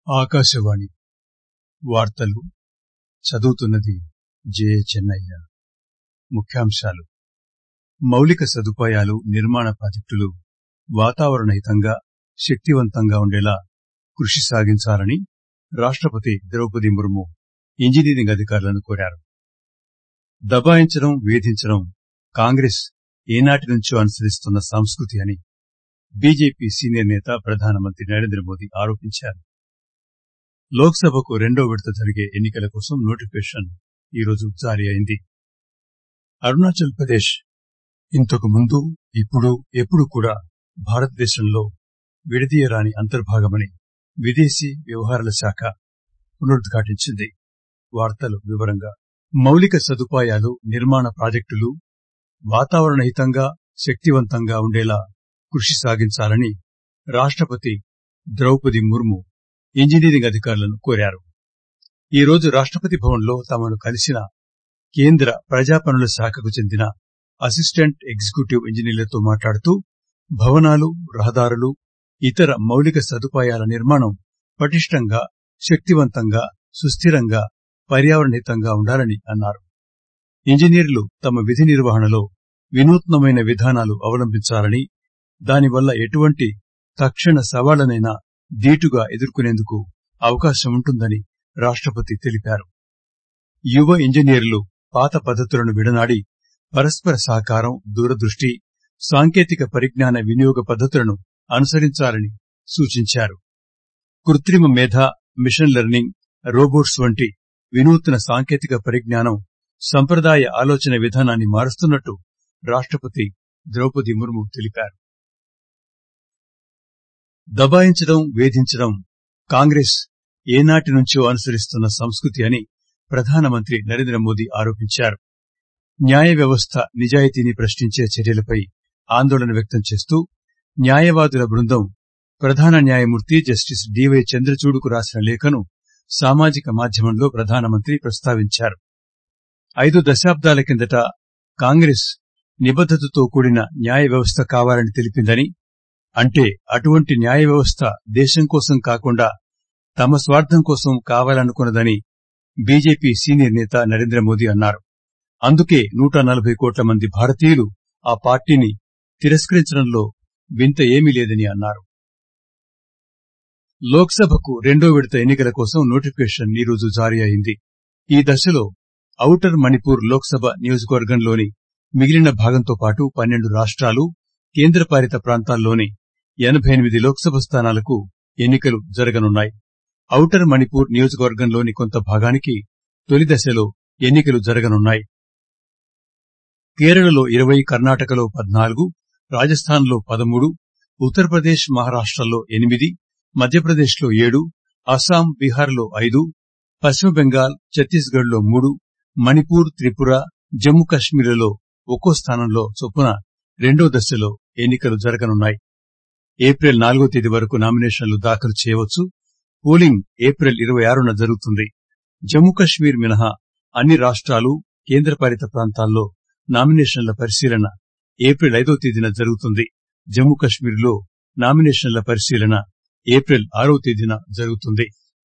ఆకాశవాణి వార్తలు చదువుతున్నది జే చెన్నయ్య ముఖ్యాంశాలు మౌలిక సదుపాయాలు నిర్మాణ ప్రాజెక్టులు వాతావరణ హితంగా శక్తివంతంగా ఉండేలా కృషి సాగించాలని రాష్టపతి ద్రౌపది ముర్ము ఇంజనీరింగ్ అధికారులను కోరారు దబాయించడం వేధించడం కాంగ్రెస్ ఏనాటి నుంచో అనుసరిస్తున్న సంస్కృతి అని బీజేపీ సీనియర్ నేత ప్రధానమంత్రి నరేంద్రమోదీ ఆరోపించారు లోక్ సభకు రెండో విడత జరిగే ఎన్నికల కోసం నోటిఫికేషన్ ఈరోజు జారీ అయింది అరుణాచల్ ప్రదేశ్ ఇంతకు ముందు ఇప్పుడు ఎప్పుడు కూడా భారతదేశంలో విడదీయరాని అంతర్భాగమని విదేశీ వ్యవహారాల శాఖ పునరుద్ఘాటించింది వార్తలు వివరంగా మౌలిక సదుపాయాలు నిర్మాణ ప్రాజెక్టులు వాతావరణ హితంగా శక్తివంతంగా ఉండేలా కృషి సాగించాలని రాష్టపతి ద్రౌపది ముర్ము ఇంజనీరింగ్ అధికారులను కోరారు ఈరోజు రాష్టపతి భవన్లో తమను కలిసిన కేంద్ర ప్రజాపనుల శాఖకు చెందిన అసిస్టెంట్ ఎగ్జిక్యూటివ్ ఇంజనీర్లతో మాట్లాడుతూ భవనాలు రహదారులు ఇతర మౌలిక సదుపాయాల నిర్మాణం పటిష్టంగా శక్తివంతంగా సుస్థిరంగా పర్యావరణ హితంగా ఉండాలని అన్నారు ఇంజనీర్లు తమ విధి నిర్వహణలో వినూత్నమైన విధానాలు అవలంబించాలని దానివల్ల ఎటువంటి తక్షణ సవాళ్లనైనా ధీటుగా ఎదుర్కొనేందుకు అవకాశం ఉంటుందని రాష్టపతి తెలిపారు యువ ఇంజనీర్లు పాత పద్దతులను విడనాడి పరస్పర సహకారం దూరదృష్టి సాంకేతిక పరిజ్ఞాన వినియోగ పద్దతులను అనుసరించాలని సూచించారు కృత్రిమ మేధ మిషన్ లెర్నింగ్ రోబోట్స్ వంటి వినూత్న సాంకేతిక పరిజ్ఞానం సంప్రదాయ ఆలోచన విధానాన్ని మారుస్తున్నట్టు రాష్టపతి ద్రౌపది ముర్ము తెలిపారు దబాయించడం వేధించడం కాంగ్రెస్ ఏనాటి నుంచో అనుసరిస్తున్న సంస్కృతి అని ప్రధానమంత్రి నరేంద్ర మోదీ ఆరోపించారు న్యాయ వ్యవస్థ నిజాయితీని ప్రశ్నించే చర్యలపై ఆందోళన వ్యక్తం చేస్తూ న్యాయవాదుల బృందం ప్రధాన న్యాయమూర్తి జస్టిస్ డివై చంద్రచూడ్కు రాసిన లేఖను సామాజిక మాధ్యమంలో ప్రధానమంత్రి ప్రస్తావించారు ఐదు దశాబ్దాల కిందట కాంగ్రెస్ నిబద్దతతో కూడిన న్యాయ వ్యవస్థ కావాలని తెలిపిందని అంటే అటువంటి న్యాయ వ్యవస్థ దేశం కోసం కాకుండా తమ స్వార్థం కోసం కావాలనుకున్నదని బీజేపీ సీనియర్ నేత నరేంద్రమోదీ అన్నారు అందుకే నూట నలభై కోట్ల మంది భారతీయులు ఆ పార్టీని తిరస్కరించడంలో వింత ఏమీ లేదని అన్నారు లోక్ సభకు రెండో విడత ఎన్నికల కోసం నోటిఫికేషన్ ఈరోజు జారీ అయింది ఈ దశలో ఔటర్ మణిపూర్ లోక్ సభ నియోజకవర్గంలోని మిగిలిన భాగంతో పాటు పన్నెండు రాష్ట్రాలు కేంద్రపాలిత ప్రాంతాల్లోని ఎనబై ఎనిమిది లోక్సభ స్థానాలకు ఎన్నికలు జరగనున్నాయి ఔటర్ మణిపూర్ నియోజకవర్గంలోని కొంత భాగానికి తొలి దశలో ఎన్నికలు జరగనున్నాయి కేరళలో ఇరవై కర్ణాటకలో పద్నాలుగు రాజస్థాన్లో పదమూడు ఉత్తరప్రదేశ్ మహారాష్టలో ఎనిమిది మధ్యప్రదేశ్లో ఏడు అస్సాం బీహార్లో ఐదు పశ్చిమ బెంగాల్ ఛత్తీస్గఢ్ లో మూడు మణిపూర్ త్రిపుర జమ్మూ కశ్మీర్లలో ఒక్కో స్థానంలో చొప్పున రెండో దశలో ఎన్నికలు జరగనున్నాయి ఏప్రిల్ నాలుగో తేదీ వరకు నామినేషన్లు దాఖలు చేయవచ్చు పోలింగ్ ఏప్రిల్ ఇరవై ఆరున జరుగుతుంది జమ్మూ కశ్మీర్ మినహా అన్ని రాష్ట్రాలు కేంద్రపాలిత ప్రాంతాల్లో నామినేషన్ల పరిశీలన ఏప్రిల్ ఐదో తేదీన జరుగుతుంది జమ్మూ కశ్మీర్లో నామినేషన్ల పరిశీలన ఏప్రిల్ ఆరో తేదీన జరుగుతుంది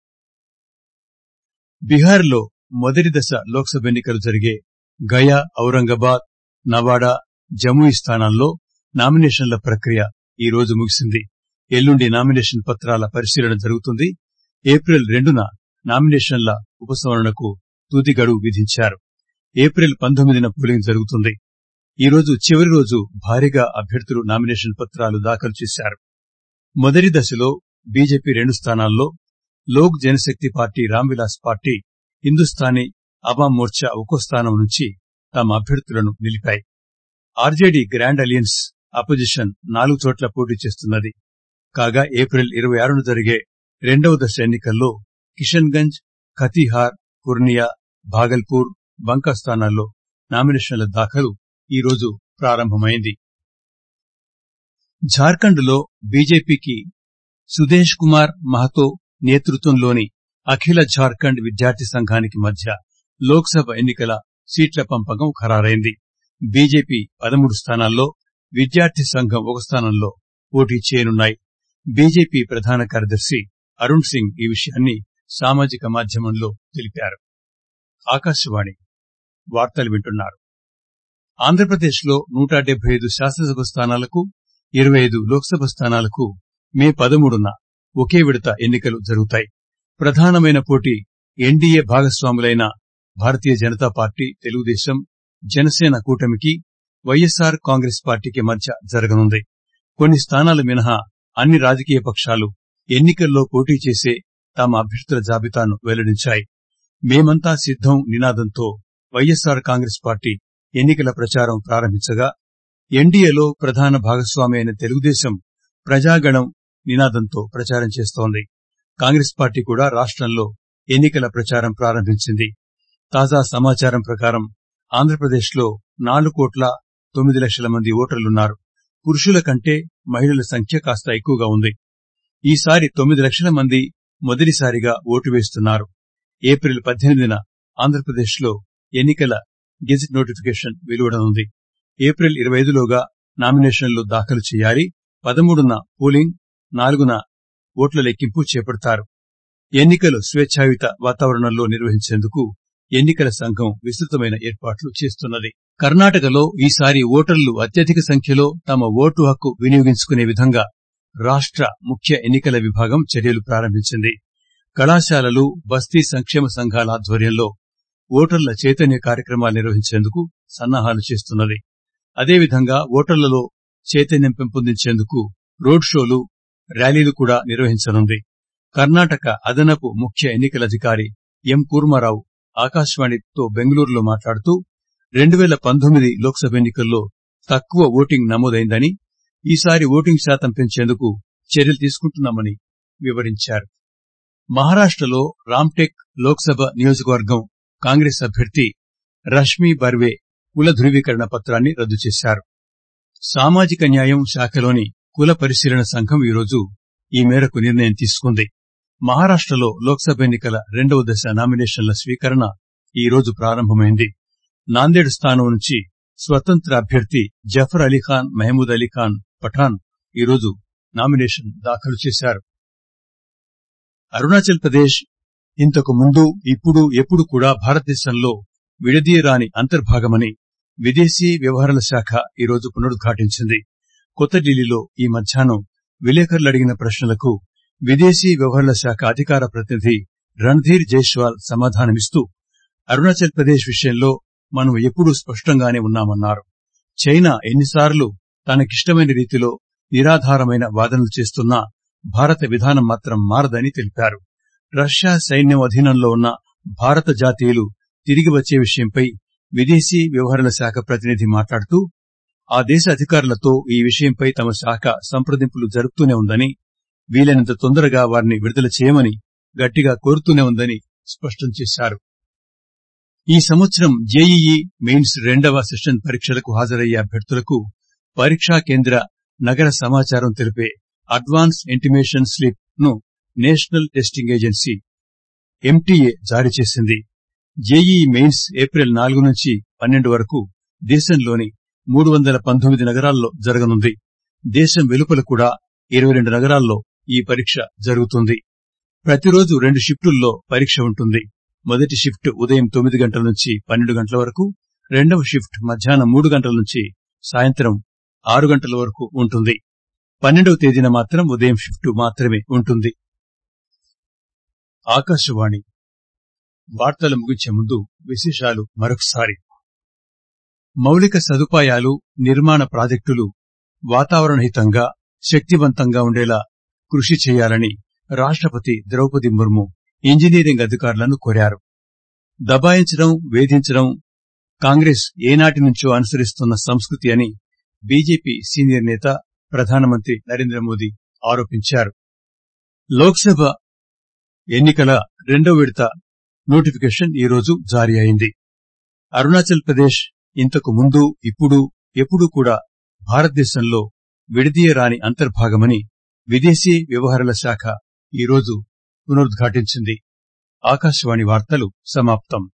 బీహార్లో మొదటి దశ లోక్సభ ఎన్నికలు జరిగే గయా ఔరంగాబాద్ నవాడా జముయి స్థానాల్లో నామినేషన్ల ప్రక్రియ ఈ రోజు ముగిసింది ఎల్లుండి నామినేషన్ పత్రాల పరిశీలన జరుగుతుంది ఏప్రిల్ రెండున నామినేషన్ల ఉపసంహరణకు తుది గడువు విధించారు ఏప్రిల్ పంతొమ్మిదిన పోలింగ్ జరుగుతుంది ఈ రోజు చివరి రోజు భారీగా అభ్యర్థులు నామినేషన్ పత్రాలు దాఖలు చేశారు మొదటి దశలో బీజేపీ రెండు స్థానాల్లో లోక్ జనశక్తి పార్టీ రామ్విలాస్ పార్టీ హిందుస్థానీ అవాం మోర్చా ఒక్కో స్థానం నుంచి తమ అభ్యర్థులను నిలిపాయి ఆర్జేడీ గ్రాండ్ అలియన్స్ అపోజిషన్ నాలుగు చోట్ల పోటీ చేస్తున్నది కాగా ఏప్రిల్ ఇరవై ఆరున జరిగే రెండవ దశ ఎన్నికల్లో కిషన్ గంజ్ ఖతీహార్ పూర్నియా భాగల్పూర్ బంకా స్థానాల్లో నామినేషన్ల దాఖలు ఈ రోజు ప్రారంభమైంది జార్ఖండ్ లో బీజేపీకి సుదేశ్ కుమార్ మహతో నేతృత్వంలోని అఖిల జార్ఖండ్ విద్యార్థి సంఘానికి మధ్య లోక్ సభ ఎన్నికల సీట్ల పంపకం ఖరారైంది బీజేపీ పదమూడు స్థానాల్లో విద్యార్థి సంఘం ఒక స్థానంలో పోటీ చేయనున్నాయి బీజేపీ ప్రధాన కార్యదర్శి అరుణ్ సింగ్ ఈ విషయాన్ని సామాజిక మాధ్యమంలో తెలిపారు ఆకాశవాణి వార్తలు వింటున్నారు ఆంధ్రప్రదేశ్ లో నూట డెబ్బై ఐదు శాసనసభ స్థానాలకు ఇరవై ఐదు లోక్సభ స్థానాలకు మే పదమూడున ఒకే విడత ఎన్నికలు జరుగుతాయి ప్రధానమైన పోటీ ఎన్డీఏ భాగస్వాములైన భారతీయ జనతా పార్టీ తెలుగుదేశం జనసేన కూటమికి వైఎస్సార్ కాంగ్రెస్ పార్టీకి మధ్య జరగనుంది కొన్ని స్థానాలు మినహా అన్ని రాజకీయ పక్షాలు ఎన్నికల్లో పోటీ చేసే తమ అభ్యర్థుల జాబితాను వెల్లడించాయి మేమంతా సిద్దం నినాదంతో వైఎస్సార్ కాంగ్రెస్ పార్టీ ఎన్నికల ప్రచారం ప్రారంభించగా ఎన్డీఏలో ప్రధాన భాగస్వామి అయిన తెలుగుదేశం ప్రజాగణం నినాదంతో ప్రచారం చేస్తోంది కాంగ్రెస్ పార్టీ కూడా రాష్టంలో ఎన్నికల ప్రచారం ప్రారంభించింది తాజా సమాచారం ప్రకారం ఆంధ్రప్రదేశ్ లో నాలుగు కోట్ల తొమ్మిది లక్షల మంది ఓటర్లున్నారు పురుషుల కంటే మహిళల సంఖ్య కాస్త ఎక్కువగా ఉంది ఈసారి తొమ్మిది లక్షల మంది మొదటిసారిగా ఓటు వేస్తున్నారు ఏప్రిల్ పద్దెనిమిదిన ఆంధ్రప్రదేశ్ లో ఎన్నికల గెజిట్ నోటిఫికేషన్ వెలువడనుంది ఏప్రిల్ ఇరవై ఐదులోగా నామినేషన్లు దాఖలు చేయాలి పదమూడున పోలింగ్ నాలుగున ఓట్ల లెక్కింపు చేపడతారు ఎన్నికలు స్వేచ్ఛాయుత వాతావరణంలో నిర్వహించేందుకు ఎన్నికల సంఘం విస్తృతమైన ఏర్పాట్లు చేస్తున్నది కర్ణాటకలో ఈసారి ఓటర్లు అత్యధిక సంఖ్యలో తమ ఓటు హక్కు వినియోగించుకునే విధంగా రాష్ట ముఖ్య ఎన్నికల విభాగం చర్యలు ప్రారంభించింది కళాశాలలు బస్తీ సంక్షేమ సంఘాల ఆధ్వర్యంలో ఓటర్ల చైతన్య కార్యక్రమాలు నిర్వహించేందుకు సన్నాహాలు చేస్తున్నది అదేవిధంగా ఓటర్లలో చైతన్యం పెంపొందించేందుకు రోడ్ షోలు ర్యాలీలు కూడా నిర్వహించనుంది కర్ణాటక అదనపు ముఖ్య ఎన్నికల అధికారి ఎం కూర్మారావు ఆకాశవాణితో బెంగళూరులో మాట్లాడుతూ రెండు పేల పంతొమ్మిది లోక్సభ ఎన్నికల్లో తక్కువ ఓటింగ్ నమోదైందని ఈసారి ఓటింగ్ శాతం పెంచేందుకు చర్యలు తీసుకుంటున్నామని వివరించారు మహారాష్టలో రామ్టెక్ లోక్సభ నియోజకవర్గం కాంగ్రెస్ అభ్యర్థి రష్మీ బర్వే కుల ధృవీకరణ పత్రాన్ని రద్దు చేశారు సామాజిక న్యాయం శాఖలోని కుల పరిశీలన సంఘం ఈరోజు ఈ మేరకు నిర్ణయం తీసుకుంది మహారాష్టలో లోక్సభ ఎన్నికల రెండవ దశ నామినేషన్ల స్వీకరణ ఈ రోజు ప్రారంభమైంది నాందేడ్ స్థానం నుంచి స్వతంత్ర అభ్యర్థి జఫర్ అలీఖాన్ మహమూద్ అలీఖాన్ పఠాన్ ఈరోజు నామినేషన్ దాఖలు చేశారు అరుణాచల్ ప్రదేశ్ ఇంతకు ముందు ఇప్పుడు ఎప్పుడు కూడా భారతదేశంలో విడదీయరాని అంతర్భాగమని విదేశీ వ్యవహారాల శాఖ ఈరోజు పునరుద్ఘాటించింది కొత్త ఢిల్లీలో ఈ మధ్యాహ్నం విలేకరులు అడిగిన ప్రశ్నలకు విదేశీ వ్యవహారాల శాఖ అధికార ప్రతినిధి రణ్ధీర్ జైస్వాల్ సమాధానమిస్తూ అరుణాచల్ ప్రదేశ్ విషయంలో మనం ఎప్పుడూ స్పష్టంగానే ఉన్నామన్నారు చైనా ఎన్నిసార్లు తనకిష్టమైన రీతిలో నిరాధారమైన వాదనలు చేస్తున్నా భారత విధానం మాత్రం మారదని తెలిపారు రష్యా సైన్యం అధీనంలో ఉన్న భారత జాతీయులు తిరిగి వచ్చే విషయంపై విదేశీ వ్యవహారాల శాఖ ప్రతినిధి మాట్లాడుతూ ఆ దేశ అధికారులతో ఈ విషయంపై తమ శాఖ సంప్రదింపులు జరుపుతూనే ఉందని వీలైనంత తొందరగా వారిని విడుదల చేయమని గట్టిగా కోరుతూనే ఉందని స్పష్టం చేశారు ఈ సంవత్సరం జేఈఈ మెయిన్స్ రెండవ సెషన్ పరీక్షలకు హాజరయ్యే అభ్యర్థులకు పరీక్షా కేంద్ర నగర సమాచారం తెలిపే అడ్వాన్స్ ఇంటిమేషన్ స్లిప్ ను నేషనల్ టెస్టింగ్ ఏజెన్సీ ఎంటీఏ జారీ చేసింది జేఈఈ మెయిన్స్ ఏప్రిల్ నాలుగు నుంచి పన్నెండు వరకు దేశంలోని మూడు వందల పంతొమ్మిది నగరాల్లో జరగనుంది దేశం వెలుపల కూడా ఇరవై రెండు నగరాల్లో ఈ పరీక్ష జరుగుతుంది ప్రతిరోజు రెండు షిఫ్టుల్లో పరీక్ష ఉంటుంది మొదటి షిఫ్ట్ ఉదయం తొమ్మిది గంటల నుంచి పన్నెండు గంటల వరకు రెండవ షిఫ్ట్ మధ్యాహ్నం మూడు గంటల నుంచి సాయంత్రం ఆరు గంటల వరకు ఉంటుంది పన్నెండవ తేదీన మాత్రం ఉదయం షిఫ్ట్ మాత్రమే ఉంటుంది ఆకాశవాణి వార్తలు ముగించే ముందు విశేషాలు మరొకసారి మౌలిక సదుపాయాలు నిర్మాణ ప్రాజెక్టులు వాతావరణహితంగా శక్తివంతంగా ఉండేలా కృషి చేయాలని రాష్టపతి ద్రౌపది ముర్ము ఇంజనీరింగ్ అధికారులను కోరారు దబాయించడం వేధించడం కాంగ్రెస్ ఏనాటి నుంచో అనుసరిస్తున్న సంస్కృతి అని బీజేపీ సీనియర్ నేత ప్రధానమంత్రి నరేంద్ర మోదీ ఆరోపించారు లోక్సభ ఎన్నికల రెండో విడత నోటిఫికేషన్ ఈరోజు జారీ అయింది అరుణాచల్ ప్రదేశ్ ఇంతకు ముందు ఇప్పుడు ఎప్పుడూ కూడా భారతదేశంలో విడదీయరాని అంతర్భాగమని విదేశీ వ్యవహారాల శాఖ ఈరోజు పునరుద్ఘాటించింది ఆకాశవాణి వార్తలు సమాప్తం